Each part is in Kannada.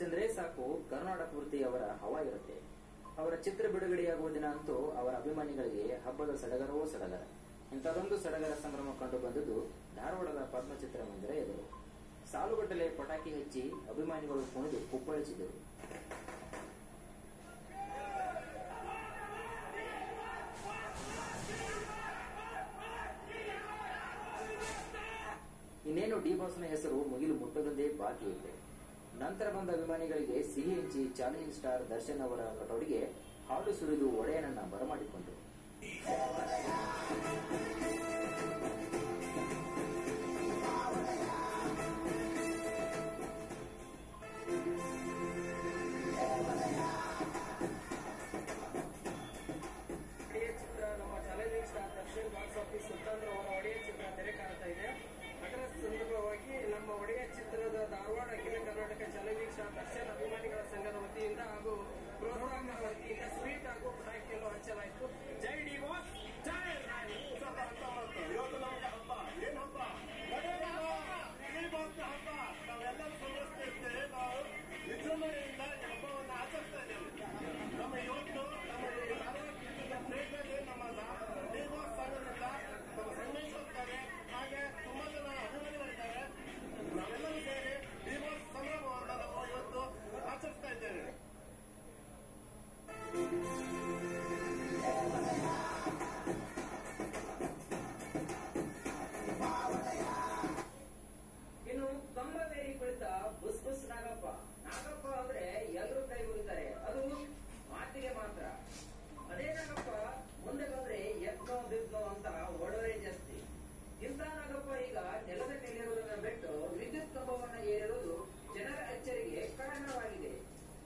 ಎಂದ್ರೆ ಸಾಕು ಕರ್ನಾಟಕ ಪೂರ್ತಿ ಅವರ ಹವಾ ಇರುತ್ತೆ ಅವರ ಚಿತ್ರ ಬಿಡುಗಡೆಯಾಗುವ ದಿನ ಅಂತೂ ಅವರ ಅಭಿಮಾನಿಗಳಿಗೆ ಹಬ್ಬದ ಸಡಗರವೋ ಸಡಗರ ಇಂಥದೊಂದು ಸಡಗರ ಸಂಭ್ರಮ ಕಂಡು ಬಂದದ್ದು ಧಾರವಾಡದ ಪದ್ಮಚಿತ್ರ ಮಂದಿರ ಎದುರು ಸಾಲುಗಟ್ಟಲೆ ಪಟಾಕಿ ಹಚ್ಚಿ ಅಭಿಮಾನಿಗಳು ಕುಣಿದು ಕುಪ್ಪಳಿಸಿದರು ಇನ್ನೇನು ಡಿ ಬಾಸ್ನ ಹೆಸರು ಮುಗಿಲು ಮುಟ್ಟದಂದೇ ಬಾಕಿ ಇದೆ ನಂತರ ಬಂದ ಅಭಿಮಾನಿಗಳಿಗೆ ಸಿಹಿ ಹಂಚಿ ಚಾಲೆಂಜಿಂಗ್ ಸ್ಟಾರ್ ದರ್ಶನ್ ಅವರ ಕಟೋಡಿಗೆ ಹಾಡು ಸುರಿದು ಒಡೆಯನನ್ನ ಬರಮಾಡಿಕೊಂಡರು ಒಡೆಯ ಚಿತ್ರ ನಮ್ಮ challenging star Darshan box office Sultan ಅವರ ಒಡೆಯ ಚಿತ್ರ ತೆರೆ ಕಾಣ್ತಾ ಇದೆ ಅದರ ಸಂದರ್ಭವಾಗಿ ನಮ್ಮ ಒಡೆಯ ಚಿತ್ರದ ಧಾರವಾಡ ಅಖಿಲ ಕರ್ನಾಟಕ ಚಾಲೆಂಜಿಂಗ್ ಸ್ಟಾರ್ ದರ್ಶನ್ ಅಭಿಮಾನಿಗಳ ಸಂಘದ ವತಿಯಿಂದ ಹಾಗೂ ಪ್ರೋತ್ಸಾಹಕರ ವತಿಯಿಂದ ಸ್ವೀಟ್ ಹಾಗೂ ಪಟಾಕಿಯನ್ನು ಹಂಚಲಾಯಿತು ಜೈ ಡಿ ಬಾಸ್ ಜೈ ರಾಣಿ. ಇವತ್ತು ನಮ್ಗೆ ಹಬ್ಬ ಏನ್ ಹಬ್ಬ ಇಡೀ ಬಾಸ್ನ ಹಬ್ಬ ನಾವೆಲ್ಲರೂ ಸಂಭ್ರಮಿಸ್ತಿರ್ತೇವೆ ನಾವು ವಿಜೃಂಭಣೆಯಿಂದ ಈ ಹಬ್ಬವನ್ನು ಆಚರಿಸ್ತಾ ಇದ್ದೇವೆ ನಮ್ಮ ಇವತ್ತು ನಮ್ಮ ಈ ಧಾರವಾಡ ಕ್ಷೇತ್ರದ ಪ್ರೇಮದಲ್ಲಿ ನಮ್ಮ ಡಿ ಬಾಸ್ ಸಂಘದಿಂದ ನಮ್ಮ ಸಂಗಮೇಶ್ವರ್ ಇದ್ದಾರೆ ಹಾಗೆ ತುಂಬಾ ಜನ ಅಭಿಮಾನಿಗಳಿದ್ದಾರೆ ನಾವೆಲ್ಲರೂ ಸೇರಿ ಡಿ ಬಾಸ್ ಸಂಭ್ರಮವನ್ನು ನಾವು ಇವತ್ತು ಆಚರಿಸ್ತಾ ಇದ್ದೇವೆ ಇನ್ನು ಕಂಬವೇರಿ ಕುಳಿತ ಬುಸ್ ಬುಸ್ ನಾಗಪ್ಪ ನಾಗಪ್ಪ ಅಂದ್ರೆ ಎಲ್ಲರೂ ಕೈ ಮುಗಿತಾರೆ ಅದು ಮಾತಿಗೆ ಮಾತ್ರ ಅದೇ ನಾಗಪ್ಪ ಮುಂದೆ ಬಂದ್ರೆ ಎತ್ನೋ ಬಿದ್ನೋ ಅಂತ ಒಡವೆ ಜಾಸ್ತಿ ಇಂಥ ನಾಗಪ್ಪ ಈಗ ನೆಲದ ಮೇಲಿರುವುದನ್ನ ಬಿಟ್ಟು ವಿದ್ಯುತ್ ಕಂಬವನ್ನ ಏರಿರುವುದು ಜನರ ಅಚ್ಚರಿಗೆ ಕಾರಣವಾಗಿದೆ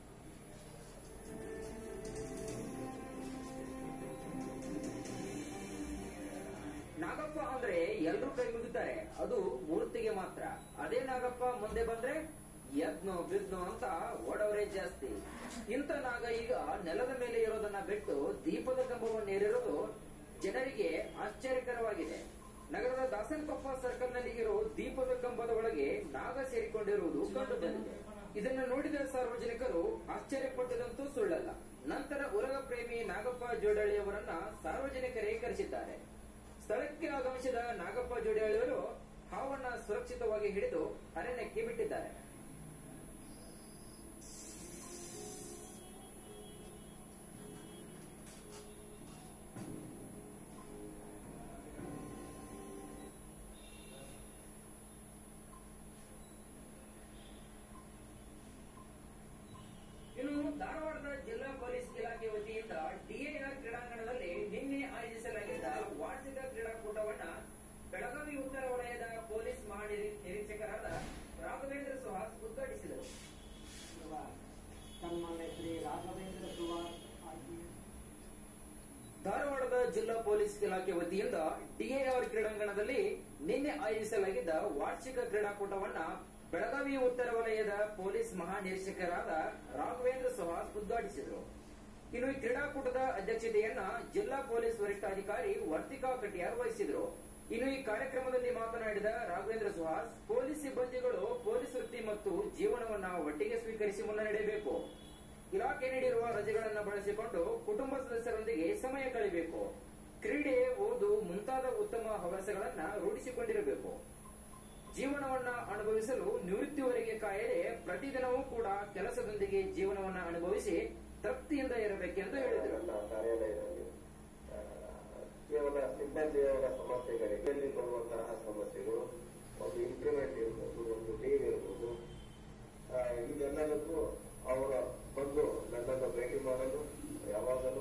ನಾಗಪ್ಪ ಅಂದ್ರೆ ಎಲ್ರೂ ಕೈ ಮುಗಿತಾರೆ ಅದು ಮೂರ್ತಿಗೆ ಮಾತ್ರ ಅದೇ ನಾಗಪ್ಪ ಮುಂದೆ ಬಂದ್ರೆ ಯದ್ನೋ ಬಿದ್ನೋ ಅಂತ ಓಡವರೇ ಜಾಸ್ತಿ ಇಂಥ ನಾಗ ಈಗ ನೆಲದ ಮೇಲೆ ಇರೋದನ್ನ ಬಿಟ್ಟು ದೀಪದ ಕಂಬವನ್ನು ಏರಿರೋದು ಜನರಿಗೆ ಆಶ್ಚರ್ಯಕರವಾಗಿದೆ ನಗರದ ದಾಸನಕೊಪ್ಪ ಸರ್ಕಲ್ ನಲ್ಲಿ ಇರೋ ದೀಪದ ಕಂಬದ ಒಳಗೆ ನಾಗ ಸೇರಿಕೊಂಡಿರುವುದು ಕಂಡು ಬಂದಿದೆ ಇದನ್ನು ನೋಡಿದ ಸಾರ್ವಜನಿಕರು ಆಶ್ಚರ್ಯಪಟ್ಟದಂತೂ ಸುಳ್ಳಲ್ಲ ನಂತರ ಉರಗ ಪ್ರೇಮಿ ನಾಗಪ್ಪ ಜೋಡಳಿಯವರನ್ನ ಸಾರ್ವಜನಿಕರೇ ಕರೆಸಿದ್ದಾರೆ ಸ್ಥಳಕ್ಕೆ ಆಗಮಿಸಿದ ನಾಗಪ್ಪ ಜೋಡಿಯಾಳಿಯವರು ಹಾವನ್ನ ಸುರಕ್ಷಿತವಾಗಿ ಹಿಡಿದು ಅರಣ್ಯಕ್ಕೆ ಬಿಟ್ಟಿದ್ದಾರೆ ಇನ್ನು ಧಾರವಾಡದ ಜಿಲ್ಲಾ ಪೊಲೀಸ್ ಇಲಾಖೆ ವತಿಯಿಂದ ಡಿಎಆರ್ ಕ್ರೀಡಾಂಗಣದಲ್ಲಿ ನಿನ್ನೆ ಆಯೋಜಿಸಲಾಗಿದ್ದ ವಾರ್ಷಿಕ ಕ್ರೀಡಾಕೂಟವನ್ನ ಬೆಳಗಾವಿ ಉತ್ತರ ವಲಯದ ಪೊಲೀಸ್ ಮಹಾನಿರೀಕ್ಷಕರಾದ ರಾಘವೇಂದ್ರ ಸುಹಾಸ್ ಉದ್ಘಾಟಿಸಿದರು ಸನ್ಮಾನ್ಯ ಶ್ರೀ ರಾಘವೇಂದ್ರ ಸುವಾರ್ ಧಾರವಾಡದ ಜಿಲ್ಲಾ ಪೊಲೀಸ್ ಇಲಾಖೆ ವತಿಯಿಂದ ಡಿಎಆರ್ ಕ್ರೀಡಾಂಗಣದಲ್ಲಿ ನಿನ್ನೆ ಆಯೋಜಿಸಲಾಗಿದ್ದ ವಾರ್ಷಿಕ ಕ್ರೀಡಾಕೂಟವನ್ನ ಬೆಳಗಾವಿ ಉತ್ತರ ವಲಯದ ಪೊಲೀಸ್ ಮಹಾನಿರೀಕ್ಷಕರಾದ ರಾಘವೇಂದ್ರ ಸುಹಾಸ್ ಉದ್ಘಾಟಿಸಿದರು ಇನ್ನು ಈ ಕ್ರೀಡಾಕೂಟದ ಅಧ್ಯಕ್ಷತೆಯನ್ನ ಜಿಲ್ಲಾ ಪೊಲೀಸ್ ವರಿಷ್ಠಾಧಿಕಾರಿ ವರ್ತಿಕಾ ಕಟಿಯಾರ್ ವಹಿಸಿದರು ಇನ್ನು ಈ ಕಾರ್ಯಕ್ರಮದಲ್ಲಿ ಮಾತನಾಡಿದ ರಾಘವೇಂದ್ರ ಸುಹಾಸ್ ಪೊಲೀಸ್ ಸಿಬ್ಬಂದಿಗಳು ಪೊಲೀಸ್ ವೃತ್ತಿ ಮತ್ತು ಜೀವನವನ್ನ ಒಟ್ಟಿಗೆ ಸ್ವೀಕರಿಸಿ ಮುನ್ನಡೆಯಬೇಕು ಇಲಾಖೆ ನೀಡಿರುವ ರಜೆಗಳನ್ನು ಬಳಸಿಕೊಂಡು ಕುಟುಂಬ ಸದಸ್ಯರೊಂದಿಗೆ ಸಮಯ ಕಳೆಯಬೇಕು ಕ್ರೀಡೆ ಓದು ಮುಂತಾದ ಉತ್ತಮ ಹವ್ಯಾಸಗಳನ್ನ ರೂಢಿಸಿಕೊಂಡಿರಬೇಕು ಜೀವನವನ್ನ ಅನುಭವಿಸಲು ನಿವೃತ್ತಿವರೆಗೆ ಕಾಯದೆ ಪ್ರತಿದಿನವೂ ಕೂಡ ಕೆಲಸದೊಂದಿಗೆ ಜೀವನವನ್ನ ಅನುಭವಿಸಿ ತೃಪ್ತಿಯಿಂದ ಇರಬೇಕೆಂದು ಹೇಳಿದರು ನನ್ನ ಕಾರ್ಯಾಲಯದಲ್ಲಿ ಆ, ಕೇವಲ ಸಿಬ್ಬಂದಿಯವರ ಸಮಸ್ಯೆಗಳಿಗೆ ಇಲ್ಲಿ ಬರುವಂತಹ ಸಮಸ್ಯೆಗಳು ಒಂದು ಇಂಪ್ಲಿಮೆಂಟ್ ಇರ್ಬೋದು ಒಂದು ಲೀವ್ ಇರ್ಬೋದು ಆ, ಇದೆಲ್ಲದಕ್ಕೂ ಅವರ ಬಂದು ನನ್ನನ್ನು ಭೇಟಿ ಮಾಡಲು ಯಾವಾಗಲೂ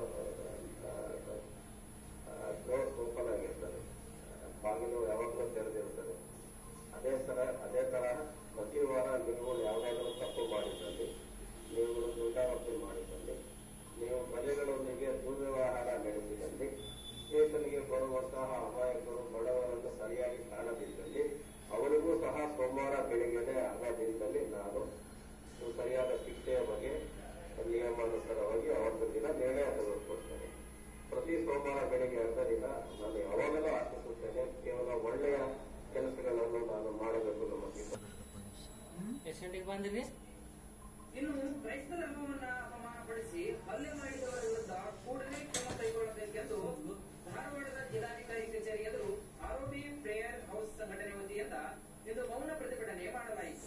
ಡೋರ್ಸ್ ಓಪನ್ ಆಗಿರ್ತದೆ ಬಾಗಿಲು ಯಾವಾಗಲೂ ತೆರೆದಿರ್ತದೆ ಅದೇ ತರ ಅದೇ ತರ ಪ್ರತಿ ವಾರ ನೀವುಗಳು ಯಾವುದಾದರೂ ತಪ್ಪು ಮಾಡಿದ್ದಲ್ಲಿ ನೀವುಗಳು ದುರ್ಗಾವರ್ತಿ ಮಾಡಿದ್ದಲ್ಲಿ ನೀವು ಪ್ರಜೆಗಳೊಂದಿಗೆ ದುರ್ವ್ಯವಹಾರ ನಡೆಸಿದಲ್ಲಿ ಸ್ಟೇಷನ್ಗೆ ಬರುವಂತಹ ಅಮಾಯಕರು ಬಡವರನ್ನು ಸರಿಯಾಗಿ ಕಾಣದಿದ್ದಲ್ಲಿ ಅವರಿಗೂ ಸಹ ಸೋಮವಾರ ಬೆಳಿಗ್ಗೆನೆ ಆಗದಿದ್ದಲ್ಲಿ ನಾನು ಸರಿಯಾದ ಶಿಕ್ಷೆಯ ಬಗ್ಗೆ ನಿಯಮಾನುಸಾರವಾಗಿ ಅವತ್ತು ದಿನ ನಿರ್ಣಯ ತೆಗೆದುಕೊಳ್ತೇನೆ ಪ್ರತಿ ಸೋಮವಾರ ಬೆಳಿಗ್ಗೆ ಅರ್ಧ ದಿನ ನಾನು ಯಾವಾಗಲೂ ಆಶಿಸುತ್ತೇನೆ ಕೇವಲ ಒಳ್ಳೆಯ ಕೆಲಸಗಳನ್ನು ನಾನು ಮಾಡಬೇಕು ನಮ್ಮ ಸಿಬ್ಬಂದಿ ಎಷ್ಟು ಗಂಟೆಗೆ ಬಂದಿರಿ ಇನ್ನು ಕ್ರೈಸ್ತ ಧರ್ಮವನ್ನ ಅಪಮಾನಪಡಿಸಿ ಹಲ್ಲೆ ಮಾಡಿದವರ ವಿರುದ್ಧ ಕೂಡಲೇ ಕ್ರಮ ಕೈಗೊಳ್ಳಬೇಕೆಂದು ಧಾರವಾಡದ ಜಿಲ್ಲಾಧಿಕಾರಿ ಕಚೇರಿ ಎದುರು ಆರೋಪಿ ಪ್ರೇಯರ್ ಹೌಸ್ ಸಂಘಟನೆ ವತಿಯಿಂದ ಇಂದು ಮೌನ ಪ್ರತಿಭಟನೆ ಮಾಡಲಾಯಿತು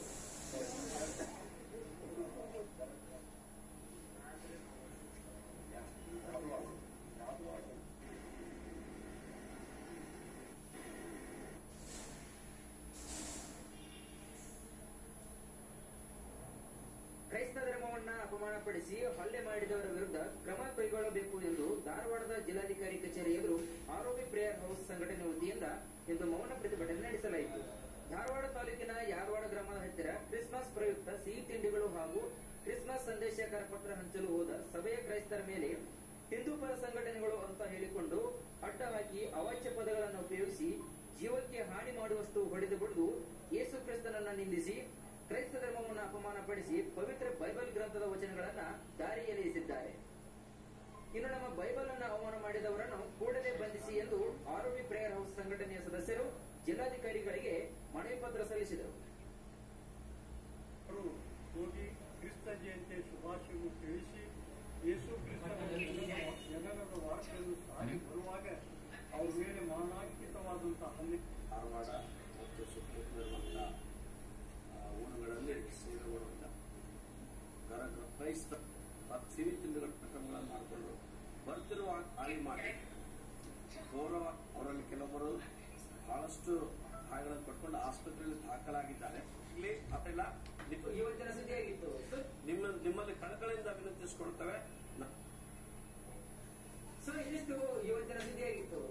ಕ್ರೈಸ್ತ ಧರ್ಮವನ್ನ ಅಪಮಾನಪಡಿಸಿ ಹಲ್ಲೆ ಮಾಡಿದವರ ವಿರುದ್ಧ ಕ್ರಮ ಕೈಗೊಳ್ಳಬೇಕು ಎಂದು ಧಾರವಾಡದ ಜಿಲ್ಲಾಧಿಕಾರಿ ಕಚೇರಿ ಎದುರು ಆರೋಪಿ ಪ್ರೇಯರ್ ಹೌಸ್ ಸಂಘಟನೆ ವತಿಯಿಂದ ಇಂದು ಮೌನ ಪ್ರತಿಭಟನೆ ನಡೆಸಲಾಯಿತು ಧಾರವಾಡ ತಾಲೂಕಿನ ಯಾರವಾಡ ಗ್ರಾಮದ ಹತ್ತಿರ ಕ್ರಿಸ್ಮಸ್ ಪ್ರಯುಕ್ತ ಸಿಹಿ ತಿಂಡಿಗಳು ಹಾಗೂ ಕ್ರಿಸ್ಮಸ್ ಸಂದೇಶ ಕರಪತ್ರ ಹಂಚಲು ಹೋದ ಸಭೆಯ ಕ್ರೈಸ್ತರ ಮೇಲೆ ಹಿಂದೂ ಪರ ಸಂಘಟನೆಗಳು ಅಂತ ಹೇಳಿಕೊಂಡು ಅಡ್ಡ ಹಾಕಿ ಅವಾಚ್ಯ ಪದಗಳನ್ನು ಉಪಯೋಗಿಸಿ ಜೀವಕ್ಕೆ ಹಾನಿ ಮಾಡುವಷ್ಟು ಹೊಡೆದು ಬಿಡಿದು ಯೇಸು ಕ್ರಿಸ್ತನನ್ನ ನಿಂದಿಸಿ ಕ್ರೈಸ್ತ ಧರ್ಮವನ್ನು ಅಪಮಾನಪಡಿಸಿ ಪವಿತ್ರ ಬೈಬಲ್ ಗ್ರಂಥದ ವಚನಗಳನ್ನ ದಾರಿಯಲ್ಲಿರಿಸಿದ್ದಾರೆ ಇನ್ನು ನಮ್ಮ ಬೈಬಲ್ ಅನ್ನ ಅವಮಾನ ಮಾಡಿದವರನ್ನು ಕೂಡಲೇ ಬಂಧಿಸಿ ಎಂದು ಆರೋಪಿ ಪ್ರೇಯರ್ ಹೌಸ್ ಸಂಘಟನೆಯ ಸದಸ್ಯರು ಜಿಲ್ಲಾಧಿಕಾರಿಗಳಿಗೆ ಮನವಿ ಪತ್ರ ಸಲ್ಲಿಸಿದರು ಅವರು ಹೋಗಿ ಕ್ರಿಸ್ತ ಜಯಂತಿಯ ಶುಭಾಶಯವನ್ನು ತಿಳಿಸಿ ಯೇಸು ಕ್ರಿಸ್ತನ ಜನರದ ವಾರ್ತೆಯನ್ನು ಸಾರಿ ಬರುವಾಗ ಅವ್ರ ಮೇಲೆ ಮಾನಾಂಕಿತವಾದಂತಹ ಹಲ್ಲೆ ಧಾರವಾಡ ಮತ್ತು ಸುತ್ತಮುತ್ತಲಿರುವಂಥ ಊರುಗಳಲ್ಲಿ ಸೇವೆಗೊಳ್ಳುವಂಥ ಕರ ಕ್ರೈಸ್ತ ಮತ್ತು ಸಿರಿ ತಿಂಡಿಗಳ ಪ್ರಕರಣಗಳನ್ನು ಮಾಡಿಕೊಂಡು ಬರ್ತಿರುವ ಹಾಳಿ ಮಾಡಿ ಗೌರವ ಅವರಲ್ಲಿ ಕೆಲವರು ಬಹಳಷ್ಟು ಗಾಯಗಳನ್ನು ಪಡ್ಕೊಂಡು ಆಸ್ಪತ್ರೆಯಲ್ಲಿ ದಾಖಲಾಗಿದ್ದಾರೆ ಇಲ್ಲಿ ಅದೆಲ್ಲ ನಿಮ್ಮ- ಇವತ್ತಿನ ಸುದ್ದಿಯಾಗಿತ್ತು ನಿಮ್ಮ ನಿಮ್ಮಲ್ಲಿ ಕಳಕಳಿಯಿಂದ ವಿನಂತಿಸಿಕೊಳ್ತೇವೆ ನ- ಸೊ ಇದಿಷ್ಟು ಇವತ್ತಿನ ಸುದ್ದಿಯಾಗಿತ್ತು